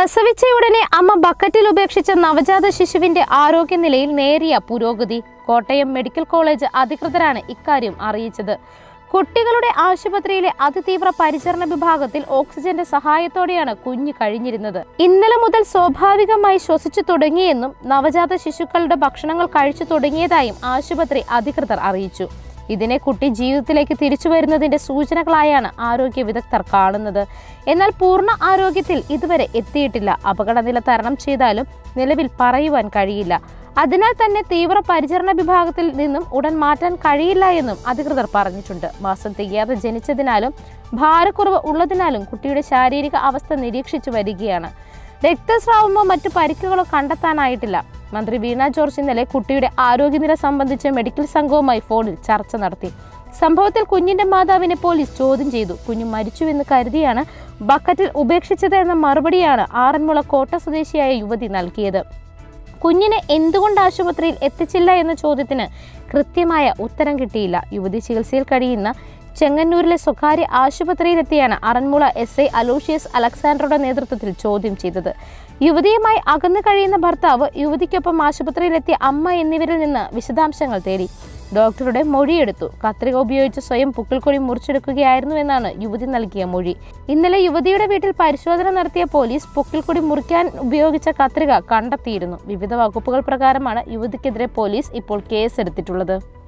പ്രസവിച്ചയുടനെ അമ്മ ബക്കറ്റിൽ ഉപേക്ഷിച്ച നവജാത ശിശുവിന്റെ ആരോഗ്യനിലയിൽ നേരിയ പുരോഗതി കോട്ടയം മെഡിക്കൽ കോളേജ് അധികൃതരാണ് ഇക്കാര്യം അറിയിച്ചത് കുട്ടികളുടെ ആശുപത്രിയിലെ അതിതീവ്ര പരിചരണ വിഭാഗത്തിൽ ഓക്സിജന്റെ സഹായത്തോടെയാണ് കുഞ്ഞ് കഴിഞ്ഞിരുന്നത് ഇന്നലെ മുതൽ സ്വാഭാവികമായി ശ്വസിച്ചു തുടങ്ങിയെന്നും നവജാത ശിശുക്കളുടെ ഭക്ഷണങ്ങൾ കഴിച്ചു തുടങ്ങിയതായും ആശുപത്രി അധികൃതർ അറിയിച്ചു ഇതിനെ കുട്ടി ജീവിതത്തിലേക്ക് തിരിച്ചു വരുന്നതിന്റെ സൂചനകളായാണ് ആരോഗ്യ വിദഗ്ധർ കാണുന്നത് എന്നാൽ പൂർണ്ണ ആരോഗ്യത്തിൽ ഇതുവരെ എത്തിയിട്ടില്ല അപകടനില തരണം ചെയ്താലും നിലവിൽ പറയുവാൻ കഴിയില്ല അതിനാൽ തന്നെ തീവ്ര പരിചരണ വിഭാഗത്തിൽ നിന്നും ഉടൻ മാറ്റാൻ കഴിയില്ല എന്നും അധികൃതർ പറഞ്ഞിട്ടുണ്ട് മാസം തികയാതെ ജനിച്ചതിനാലും ഭാരക്കുറവ് ഉള്ളതിനാലും കുട്ടിയുടെ ശാരീരിക അവസ്ഥ നിരീക്ഷിച്ചു വരികയാണ് രക്തസ്രാവമോ മറ്റു പരിക്കുകളോ കണ്ടെത്താനായിട്ടില്ല മന്ത്രി വീണ ജോർജ് ഇന്നലെ കുട്ടിയുടെ ആരോഗ്യനില സംബന്ധിച്ച് മെഡിക്കൽ സംഘവുമായി ഫോണിൽ ചർച്ച നടത്തി സംഭവത്തിൽ കുഞ്ഞിന്റെ മാതാവിനെ പോലീസ് ചോദ്യം ചെയ്തു കുഞ്ഞു മരിച്ചുവെന്ന് കരുതിയാണ് ബക്കറ്റിൽ ഉപേക്ഷിച്ചത് എന്ന മറുപടിയാണ് ആറന്മുള കോട്ട സ്വദേശിയായ യുവതി നൽകിയത് കുഞ്ഞിനെ എന്തുകൊണ്ട് ആശുപത്രിയിൽ എത്തിച്ചില്ല എന്ന ചോദ്യത്തിന് കൃത്യമായ ഉത്തരം കിട്ടിയില്ല യുവതി ചികിത്സയിൽ കഴിയുന്ന ചെങ്ങന്നൂരിലെ സ്വകാര്യ ആശുപത്രിയിലെത്തിയാണ് അറന്മുള എസ് ഐ അലോഷ്യസ് അലക്സാണ്ടറുടെ നേതൃത്വത്തിൽ ചോദ്യം ചെയ്തത് യുവതിയുമായി അകന്നു കഴിയുന്ന ഭർത്താവ് യുവതിക്കൊപ്പം ആശുപത്രിയിലെത്തിയ അമ്മ എന്നിവരിൽ നിന്ന് വിശദാംശങ്ങൾ തേടി ഡോക്ടറുടെ മൊഴിയെടുത്തു കത്രിക ഉപയോഗിച്ച് സ്വയം പുക്കിൾക്കൊടി മുറിച്ചെടുക്കുകയായിരുന്നുവെന്നാണ് യുവതി നൽകിയ മൊഴി ഇന്നലെ യുവതിയുടെ വീട്ടിൽ പരിശോധന നടത്തിയ പോലീസ് പുക്കിൾക്കൊടി മുറിക്കാൻ ഉപയോഗിച്ച കത്രിക കണ്ടെത്തിയിരുന്നു വിവിധ വകുപ്പുകൾ പ്രകാരമാണ് യുവതിക്കെതിരെ പോലീസ് ഇപ്പോൾ കേസെടുത്തിട്ടുള്ളത്